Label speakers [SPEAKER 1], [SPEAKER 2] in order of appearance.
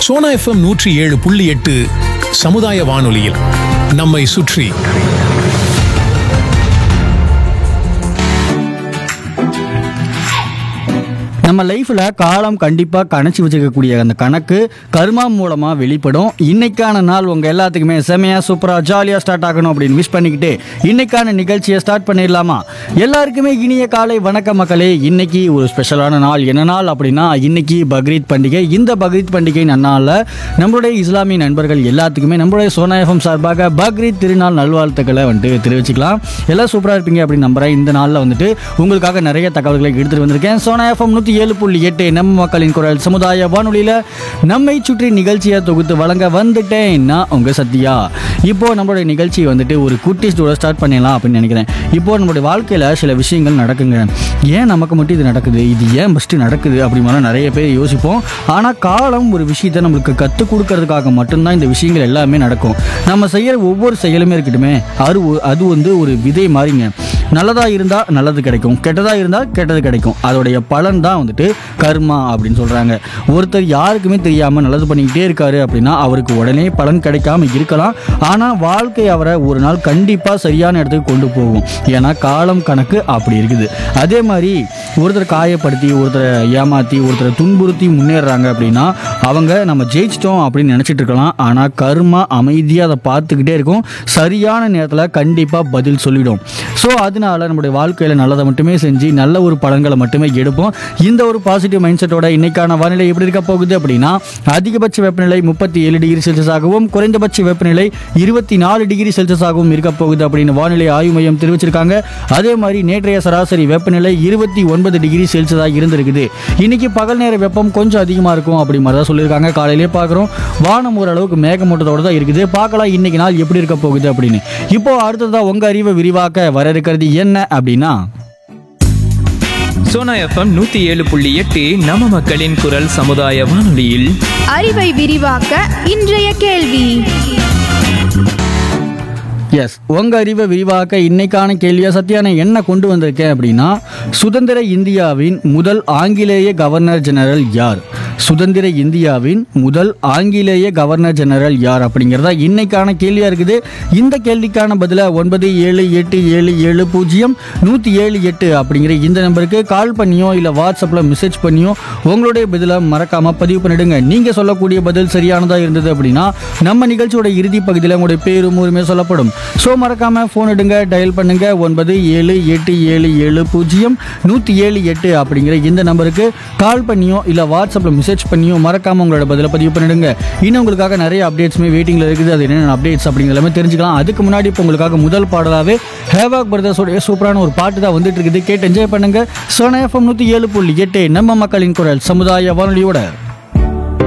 [SPEAKER 1] Sona FM நூற்றி ஏழு புள்ளி எட்டு சமுதாய வானொலியில் நம்மை சுற்றி
[SPEAKER 2] நம்ம லைஃப்பில் காலம் கண்டிப்பாக கணச்சி வச்சுக்கக்கூடிய அந்த கணக்கு கர்மா மூலமாக வெளிப்படும் இன்னைக்கான நாள் உங்கள் எல்லாத்துக்குமே செமையாக சூப்பராக ஜாலியாக ஸ்டார்ட் ஆகணும் அப்படின்னு விஷ் பண்ணிக்கிட்டு இன்னைக்கான நிகழ்ச்சியை ஸ்டார்ட் பண்ணிடலாமா எல்லாருக்குமே இனிய காலை வணக்க மக்களே இன்னைக்கு ஒரு ஸ்பெஷலான நாள் என்ன நாள் அப்படின்னா இன்னைக்கு பக்ரீத் பண்டிகை இந்த பக்ரீத் பண்டிகை நன்னாளில் நம்மளுடைய இஸ்லாமிய நண்பர்கள் எல்லாத்துக்குமே நம்மளுடைய சோனா எஃப்எம் சார்பாக பக்ரீத் திருநாள் நல்வாழ்த்துக்களை வந்துட்டு தெரிவிச்சுக்கலாம் எல்லாம் சூப்பராக இருப்பீங்க அப்படின்னு நம்புறேன் இந்த நாளில் வந்துட்டு உங்களுக்காக நிறைய தகவல்களை எடுத்துட்டு வந்திருக்கேன் சோனா எஃப்எம் நூற்றி ஏழு புள்ளி எட்டு நம்ம மக்களின் குரல் சமுதாய வானொலியில் நம்மை சுற்றி நிகழ்ச்சியை தொகுத்து வழங்க வந்துட்டேன் நான் உங்கள் சத்யா இப்போ நம்மளுடைய நிகழ்ச்சி வந்துட்டு ஒரு குட்டி ஸ்டோட ஸ்டார்ட் பண்ணிடலாம் அப்படின்னு நினைக்கிறேன் இப்போ நம்மளுடைய வாழ்க்கையில் சில விஷயங்கள் நடக்குங்க ஏன் நமக்கு மட்டும் இது நடக்குது இது ஏன் ஃபஸ்ட்டு நடக்குது அப்படி மாதிரி நிறைய பேர் யோசிப்போம் ஆனால் காலம் ஒரு விஷயத்தை நம்மளுக்கு கற்றுக் கொடுக்கறதுக்காக மட்டும்தான் இந்த விஷயங்கள் எல்லாமே நடக்கும் நம்ம செய்கிற ஒவ்வொரு செயலுமே இருக்கட்டுமே அது ஒ- அது வந்து ஒரு விதை மாறிங்க நல்லதாக இருந்தால் நல்லது கிடைக்கும் கெட்டதாக இருந்தால் கெட்டது கிடைக்கும் அதோடைய பலன் தான் வந்துட்டு கர்மா அப்படின்னு சொல்கிறாங்க ஒருத்தர் யாருக்குமே தெரியாமல் நல்லது பண்ணிக்கிட்டே இருக்காரு அப்படின்னா அவருக்கு உடனே பலன் கிடைக்காம இருக்கலாம் ஆனால் வாழ்க்கை அவரை ஒரு நாள் கண்டிப்பாக சரியான இடத்துக்கு கொண்டு போகும் ஏன்னா காலம் கணக்கு அப்படி இருக்குது அதே மாதிரி ஒருத்தர் காயப்படுத்தி ஒருத்தரை ஏமாற்றி ஒருத்தரை துன்புறுத்தி முன்னேறுறாங்க அப்படின்னா அவங்க நம்ம ஜெயிச்சிட்டோம் அப்படின்னு நினச்சிட்டு இருக்கலாம் ஆனால் கர்மா அமைதியாக அதை பார்த்துக்கிட்டே இருக்கும் சரியான நேரத்தில் கண்டிப்பாக பதில் சொல்லிடும் ஸோ அதனால நம்முடைய வாழ்க்கையில் நல்லதை மட்டுமே செஞ்சு நல்ல ஒரு பலன்களை மட்டுமே எடுப்போம் இந்த ஒரு பாசிட்டிவ் மைண்ட் செட்டோட இன்னைக்கான வானிலை எப்படி இருக்க போகுது அப்படின்னா அதிகபட்ச வெப்பநிலை முப்பத்தி ஏழு டிகிரி செல்சியஸாகவும் குறைந்தபட்ச வெப்பநிலை இருபத்தி நாலு டிகிரி செல்சியஸாகவும் இருக்க போகுது அப்படின்னு வானிலை ஆய்வு மையம் தெரிவிச்சிருக்காங்க அதே மாதிரி நேற்றைய சராசரி வெப்பநிலை இருபத்தி ஒன்பது டிகிரி செல்சியஸாக இருந்திருக்குது இன்னைக்கு பகல் நேர வெப்பம் கொஞ்சம் அதிகமாக இருக்கும் அப்படி மாதிரி தான் சொல்லியிருக்காங்க காலையிலே பார்க்குறோம் வானம் ஓரளவுக்கு மேகமூட்டத்தோட தான் இருக்குது பார்க்கலாம் இன்னைக்கு நாள் எப்படி இருக்க போகுது அப்படின்னு இப்போ அடுத்ததா உங்க அறிவை விரிவாக்க வர இருக்கிறது என்ன அப்படின்னா
[SPEAKER 3] சோனா எஃப்எம் நூத்தி ஏழு புள்ளி எட்டு நம்ம மக்களின் குரல் சமுதாய வானொலியில்
[SPEAKER 4] அறிவை விரிவாக்க இன்றைய கேள்வி
[SPEAKER 2] எஸ் உங்க அறிவை விரிவாக்க இன்னைக்கான கேள்வியா சத்யானை என்ன கொண்டு வந்திருக்கேன் அப்படின்னா சுதந்திர இந்தியாவின் முதல் ஆங்கிலேய கவர்னர் ஜெனரல் யார் சுதந்திர இந்தியாவின் முதல் ஆங்கிலேய கவர்னர் ஜெனரல் யார் அப்படிங்கிறதா இன்னைக்கான கேள்வியா இருக்குது இந்த கேள்விக்கான பதில ஒன்பது ஏழு எட்டு ஏழு ஏழு பூஜ்ஜியம் நூற்றி ஏழு எட்டு அப்படிங்கிற இந்த நம்பருக்கு கால் பண்ணியோ இல்லை வாட்ஸ்அப்பில் மெசேஜ் பண்ணியோ உங்களுடைய பதிலை மறக்காம பதிவு பண்ணிடுங்க நீங்க சொல்லக்கூடிய பதில் சரியானதா இருந்தது அப்படின்னா நம்ம நிகழ்ச்சியோட இறுதி பகுதியில் உங்களுடைய பேரும் ஊருமே சொல்லப்படும் ஸோ மறக்காம ஃபோன் எடுங்க டயல் பண்ணுங்க ஒன்பது ஏழு எட்டு ஏழு ஏழு பூஜ்ஜியம் நூற்றி ஏழு எட்டு அப்படிங்கிற இந்த நம்பருக்கு கால் பண்ணியோ இல்லை வாட்ஸ்அப்பில் மெசேஜ் பண்ணியோ மறக்காம உங்களோட பதிலை பதிவு பண்ணிடுங்க இன்னும் உங்களுக்காக நிறைய அப்டேட்ஸுமே வெயிட்டிங்கில் இருக்குது அது என்னென்ன அப்டேட்ஸ் அப்படிங்கிற எல்லாமே தெரிஞ்சுக்கலாம் அதுக்கு முன்னாடி இப்போ உங்களுக்காக முதல் பாடலாவே ஹேவாக் பிரதர்ஸோட சூப்பரான ஒரு பாட்டு தான் வந்துட்டு இருக்குது கேட்டு என்ஜாய் பண்ணுங்க சோனா எஃப்எம் நூற்றி ஏழு புள்ளி எட்டு நம்ம மக்களின் குரல் சமுதாய வானொலியோட